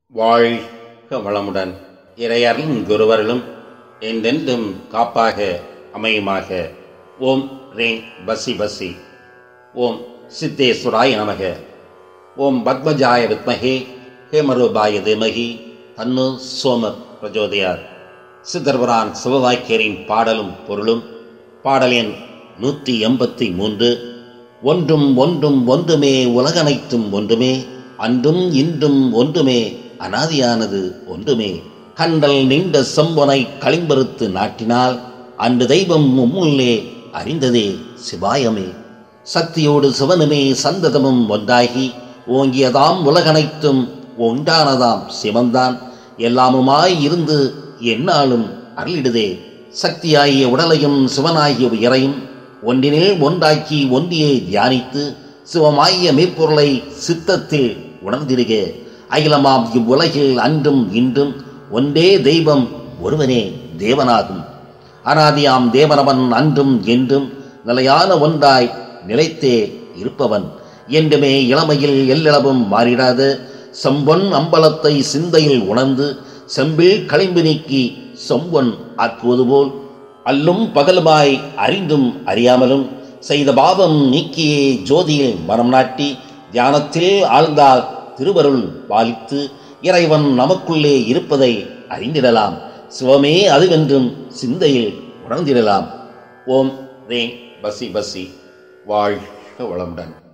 வாழ்க வளமுடன் இறையர்களும் குருவர்களும் என்றென்றும் காப்பாக அமையுமாக ஓம் ரேங் பசி பசி ஓம் சித்தேஸ்வராய நமக ஓம் பத்மஜாய வித்மகே ஹேமரூபாய தேமகி தன்னு சோம பிரஜோதயார் சித்தர்வரான் சிவவாக்கியரின் பாடலும் பொருளும் பாடல் எண் நூற்றி எண்பத்தி மூன்று ஒன்றும் ஒன்றும் ஒன்றுமே உலகனைத்தும் ஒன்றுமே அன்றும் இன்றும் ஒன்றுமே அனாதியானது ஒன்றுமே கண்டல் நீண்ட செம்பொனை களிம்பறுத்து நாட்டினால் அன்று தெய்வம் மும்முள்ளே அறிந்ததே சிவாயமே சக்தியோடு சிவனுமே சந்ததமும் ஒன்றாகி ஓங்கியதாம் உலகனைத்தும் ஒன்றானதாம் சிவன்தான் எல்லாமுமாய் இருந்து எந்நாளும் அருளிடுதே சக்தியாகிய உடலையும் சிவனாகிய உயரையும் ஒன்றினில் ஒன்றாக்கி ஒன்றியே தியானித்து சிவமாகிய மெய்ப்பொருளை சித்தத்தில் உணர்ந்திடுக அகிலமாம் இவ்வுலகில் அன்றும் இன்றும் ஒன்றே தெய்வம் ஒருவனே தேவனாகும் அனாதியாம் தேவனவன் அன்றும் என்றும் நிலையான ஒன்றாய் நிலைத்தே இருப்பவன் என்றுமே இளமையில் எல்லளவும் மாறிடாத செம்பொன் அம்பலத்தை சிந்தையில் உணர்ந்து செம்பில் களிம்பு நீக்கி செம்பொன் ஆக்குவது போல் அல்லும் பகலுமாய் அறிந்தும் அறியாமலும் செய்த பாவம் நீக்கியே ஜோதியில் மனம் நாட்டி தியானத்தில் ஆழ்ந்தால் திருவருள் பாலித்து இறைவன் நமக்குள்ளே இருப்பதை அறிந்திடலாம் சிவமே அதுவென்றும் சிந்தையில் உணர்ந்திடலாம் ஓம் ரேங் பசி பசி வாழ்க வளமுடன்